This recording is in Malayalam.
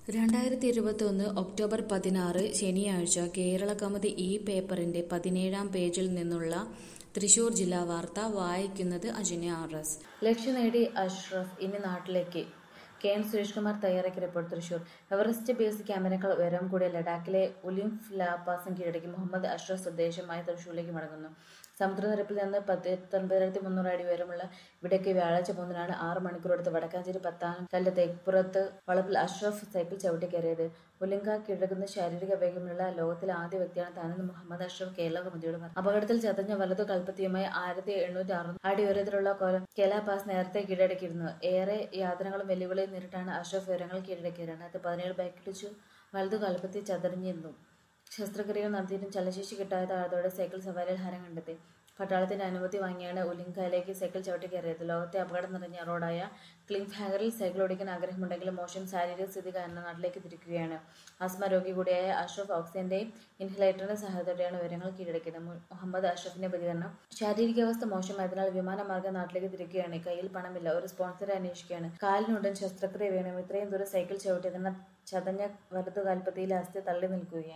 രണ്ടായിരത്തി ഇരുപത്തൊന്ന് ഒക്ടോബർ പതിനാറ് ശനിയാഴ്ച കേരള കൗമുദി ഈ പേപ്പറിന്റെ പതിനേഴാം പേജിൽ നിന്നുള്ള തൃശൂർ ജില്ലാ വാർത്ത വായിക്കുന്നത് അജിന ആർ എസ് ലക്ഷ്യം നേടി അഷ്റഫ് ഇനി നാട്ടിലേക്ക് കെ എൻ സുരേഷ് കുമാർ തയ്യാറാക്കിയ റിപ്പോർട്ട് തൃശൂർ എവറസ്റ്റ് ബേസ് ക്യാമ്പിനേക്കാൾ ഉയരം കൂടിയ ലഡാക്കിലെ ഉലിംഫ് ലാപാസം കീഴടക്കി മുഹമ്മദ് അഷ്റഫ് സ്വദേശമായി തൃശൂരിലേക്ക് മടങ്ങുന്നു സമുദ്രനിരപ്പിൽ നിന്ന് പത്തൊൻപതിനായിരത്തി മുന്നൂറ് അടി ഉയരമുള്ള ഇവിടേക്ക് വ്യാഴാഴ്ച മൂന്നിനാണ് ആറ് മണിക്കൂറെടുത്ത് വടക്കാഞ്ചേരി പത്താനം കല്ല് തേക്കുപുറത്ത് വളപ്പിൽ അഷ്റഫ് സൈക്കിൾ ചവിട്ടി കയറിയത് ഉലിങ്ക കീഴടക്കുന്ന ശാരീരിക വേഗമുള്ള ലോകത്തിലെ ആദ്യ വ്യക്തിയാണ് താനെന്ന് മുഹമ്മദ് അഷ്റഫ് കേരള കമ്മിറ്റിയോട് പറഞ്ഞു അപകടത്തിൽ ചതഞ്ഞ വലതു കൽപ്പത്തിയുമായി ആയിരത്തി എണ്ണൂറ്റി അറുപത് അടി ഉയരത്തിലുള്ള കൊലം കേല പാസ് നേരത്തെ കീഴടക്കിയിരുന്നു ഏറെ യാതനകളും വെല്ലുവിളിയും നേരിട്ടാണ് അഷ്റഫ് ഉയരങ്ങൾ കീഴടക്കിയത് രണ്ടായിരത്തി പതിനേഴ് ബൈക്കിടിച്ചു വലതു കൽപ്പത്തി ചതറിഞ്ഞിരുന്നു ശസ്ത്രക്രിയകൾ നടത്തിയിട്ടും ചലശേഷി കിട്ടാത്തതോടെ സൈക്കിൾ സവാരിയിൽ ഹരം കണ്ടെത്തി പട്ടാളത്തിന്റെ അനുമതി വാങ്ങിയാണ് ഉലിങ്കയിലേക്ക് സൈക്കിൾ ചവിട്ടി കയറിയത് ലോകത്തെ അപകടം നിറഞ്ഞ റോഡായ ക്ലിംഗ് ഹാഗറിൽ സൈക്കിൾ ഓടിക്കാൻ ആഗ്രഹമുണ്ടെങ്കിലും മോശം ശാരീരിക സ്ഥിതി കാരണം നാട്ടിലേക്ക് തിരിക്കുകയാണ് ആസ്മ രോഗി കൂടിയായ അഷ്റഫ് ഓക്സിജന്റെയും ഇൻഹലേറ്ററിന്റെ സഹായത്തോടെയാണ് വിവരങ്ങൾ കീഴടക്കിയത് മു- മുഹമ്മദ് അഷ്റഫിന്റെ പ്രതികരണം ശാരീരികാവസ്ഥ മോശമായതിനാൽ വിമാനമാർഗം നാട്ടിലേക്ക് തിരിക്കുകയാണ് കയ്യിൽ പണമില്ല ഒരു സ്പോൺസറെ അന്വേഷിക്കുകയാണ് കാലിനുടൻ ശസ്ത്രക്രിയ വേണം ഇത്രയും ദൂരം സൈക്കിൾ ചവിട്ടിയതിനാൽ ചതഞ്ഞ വലതു കാൽപ്പത്തിയിലെ അസ്ഥി തള്ളി നിൽക്കുകയാണ്